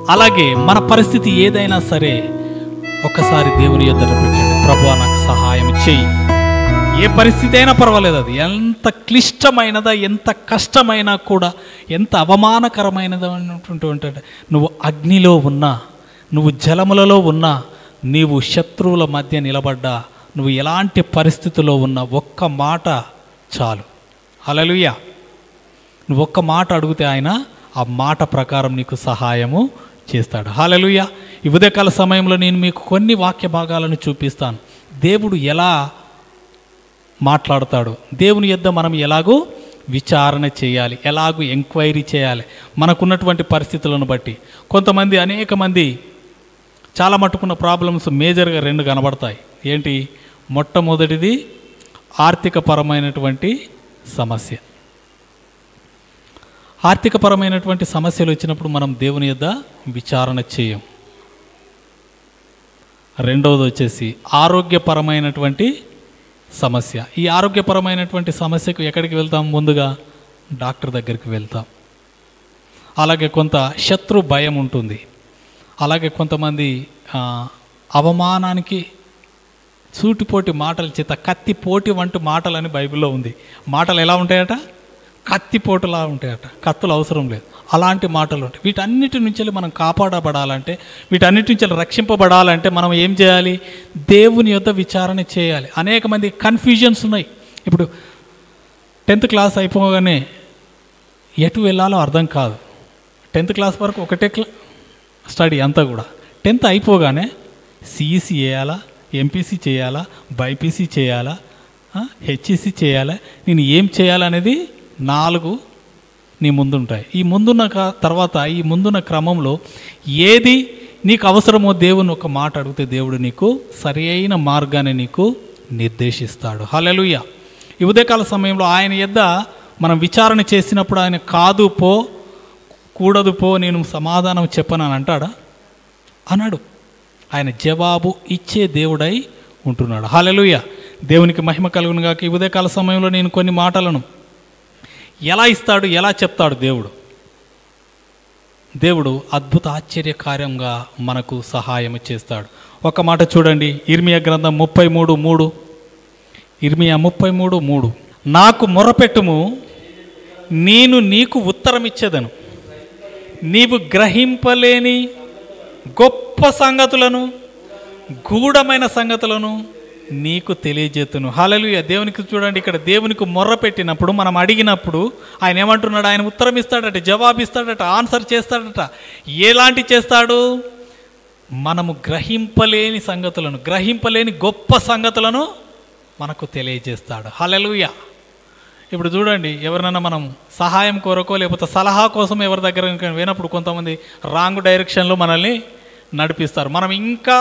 అలాగే మన పరిస్థితి ఏదైనా సరే ఒక్కసారి దేవుని ఎదుట పెట్టండి ప్రభు నాకు సహాయం చెయ్యి ఏ పరిస్థితి అయినా పర్వాలేదు అది ఎంత క్లిష్టమైనదా ఎంత కష్టమైనా కూడా ఎంత అవమానకరమైనదా అన్నటువంటి నువ్వు అగ్నిలో ఉన్నా నువ్వు జలములలో ఉన్నా నీవు శత్రువుల మధ్య నిలబడ్డా నువ్వు ఎలాంటి పరిస్థితిలో ఉన్నా ఒక్క మాట చాలు హల్లెలూయా నువ్వు ఒక్క మాట అడిగితే ఆయన ఆ మాట ప్రకారం నీకు సహాయము చేస్తాడు హాలలుయ ఈ ఉదయకాల సమయంలో నేను మీకు కొన్ని వాక్య భాగాలను చూపిస్తాను దేవుడు ఎలా మాట్లాడతాడు దేవుని యొద్ద మనం ఎలాగో విచారణ చేయాలి ఎలాగూ ఎంక్వైరీ చేయాలి మనకున్నటువంటి పరిస్థితులను బట్టి కొంతమంది అనేక మంది చాలా మట్టుకున్న ప్రాబ్లమ్స్ మేజర్గా రెండు కనబడతాయి ఏంటి మొట్టమొదటిది ఆర్థికపరమైనటువంటి సమస్య ఆర్థికపరమైనటువంటి సమస్యలు వచ్చినప్పుడు మనం దేవుని యొద్ద విచారణ చేయం రెండవది వచ్చేసి ఆరోగ్యపరమైనటువంటి సమస్య ఈ ఆరోగ్యపరమైనటువంటి సమస్యకు ఎక్కడికి వెళ్తాం ముందుగా డాక్టర్ దగ్గరికి వెళ్తాం అలాగే కొంత శత్రు భయం ఉంటుంది అలాగే కొంతమంది ఆ, అవమానానికి సూటిపోటి మాటల చేత కత్తిపోటి వంటి మాటలని బైబిల్లో ఉంది మాటలు ఎలా ఉంటాయట కత్తిపోటులా ఉంటాయట కత్తులు అవసరం లేదు అలాంటి మాటలు ఉంటాయి వీటన్నిటి నుంచి మనం కాపాడబడాలంటే వీటన్నిటి నుంచి రక్షింపబడాలంటే మనం ఏం చేయాలి దేవుని యొద్ద విచారణ చేయాలి అనేక మంది కన్ఫ్యూజన్స్ ఉన్నాయి ఇప్పుడు టెన్త్ క్లాస్ అయిపోగానే ఎటు వెళ్ళాలో అర్థం కాదు టెన్త్ క్లాస్ వరకు ఒకటే క్లా స్టడీ అంతా కూడా టెన్త్ అయిపోగానే సిఈసి చేయాలా ఎంపీసీ చేయాలా బైపీసీ చేయాలా హెచ్ఈసి చేయాలా నేను ఏం చేయాలనేది నాలుగు నీ ముందుంటాయి ఈ ముందున్న క- తర్వాత ఈ ముందున్న క్రమంలో ఏది నీకు అవసరమో దేవుని ఒక మాట అడిగితే దేవుడు నీకు సరి అయిన మార్గాన్ని నీకు నిర్దేశిస్తాడు హలెలుయ ఈ ఉదయకాల సమయంలో ఆయన యొద్ద మనం విచారణ చేసినప్పుడు ఆయన కాదు పో కూడదు పో నేను సమాధానం చెప్పను అని అంటాడా అన్నాడు ఆయన జవాబు ఇచ్చే దేవుడై ఉంటున్నాడు హలెలుయ దేవునికి మహిమ కలుగును గాక ఈ ఉదయకాల సమయంలో నేను కొన్ని మాటలను ఎలా ఇస్తాడు ఎలా చెప్తాడు దేవుడు దేవుడు అద్భుత ఆశ్చర్యకార్యంగా మనకు సహాయం చేస్తాడు ఒక మాట చూడండి ఇర్మియా గ్రంథం ముప్పై మూడు మూడు ఇర్మియా ముప్పై మూడు మూడు నాకు మొరపెట్టుము నేను నీకు ఉత్తరం ఇచ్చేదను నీవు గ్రహింపలేని గొప్ప సంగతులను గూఢమైన సంగతులను నీకు తెలియజేతును హల్లెలూయా దేవునికి చూడండి ఇక్కడ దేవునికి మొర్ర పెట్టినప్పుడు మనం అడిగినప్పుడు ఆయన ఏమంటున్నాడు ఆయన ఉత్తరం ఇస్తాడట జవాబు ఇస్తాడట ఆన్సర్ చేస్తాడట ఎలాంటి చేస్తాడు మనము గ్రహింపలేని సంగతులను గ్రహింపలేని గొప్ప సంగతులను మనకు తెలియజేస్తాడు హల్లెలూయా ఇప్పుడు చూడండి ఎవరినైనా మనం సహాయం కోరకో లేకపోతే సలహా కోసం ఎవరి దగ్గర పోయినప్పుడు కొంతమంది రాంగ్ డైరెక్షన్లో మనల్ని నడిపిస్తారు మనం ఇంకా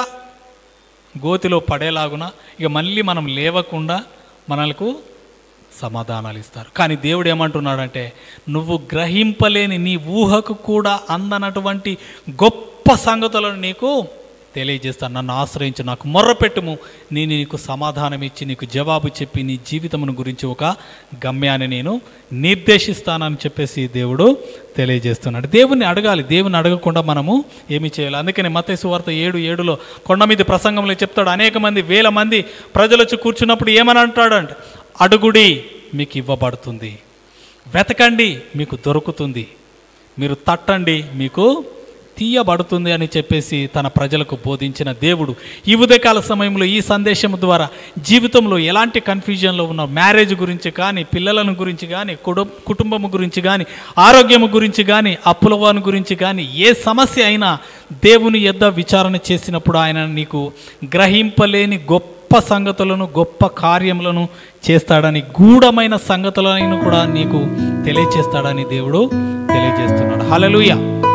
గోతిలో పడేలాగున ఇక మళ్ళీ మనం లేవకుండా మనకు సమాధానాలు ఇస్తారు కానీ దేవుడు ఏమంటున్నాడంటే నువ్వు గ్రహింపలేని నీ ఊహకు కూడా అందనటువంటి గొప్ప సంగతులను నీకు తెలియజేస్తాను నన్ను ఆశ్రయించి నాకు మొర్రపెట్టుము నేను నీకు సమాధానం ఇచ్చి నీకు జవాబు చెప్పి నీ జీవితమును గురించి ఒక గమ్యాన్ని నేను నిర్దేశిస్తానని చెప్పేసి దేవుడు తెలియజేస్తున్నాడు దేవుణ్ణి అడగాలి దేవుని అడగకుండా మనము ఏమి చేయాలి అందుకని మతేసు వార్త ఏడు ఏడులో కొండ మీద ప్రసంగంలో చెప్తాడు అనేక మంది వేల మంది ప్రజలు వచ్చి కూర్చున్నప్పుడు ఏమని అంటాడు అంటే అడుగుడి మీకు ఇవ్వబడుతుంది వెతకండి మీకు దొరుకుతుంది మీరు తట్టండి మీకు తీయబడుతుంది అని చెప్పేసి తన ప్రజలకు బోధించిన దేవుడు ఈ ఉదయకాల సమయంలో ఈ సందేశం ద్వారా జీవితంలో ఎలాంటి కన్ఫ్యూజన్లో ఉన్న మ్యారేజ్ గురించి కానీ పిల్లలను గురించి కానీ కుటుంబ కుటుంబం గురించి కానీ ఆరోగ్యం గురించి కానీ అప్పులవాని గురించి కానీ ఏ సమస్య అయినా దేవుని యొద్ద విచారణ చేసినప్పుడు ఆయన నీకు గ్రహింపలేని గొప్ప సంగతులను గొప్ప కార్యములను చేస్తాడని గూఢమైన సంగతులను కూడా నీకు తెలియచేస్తాడని దేవుడు తెలియజేస్తున్నాడు హల్లెలూయా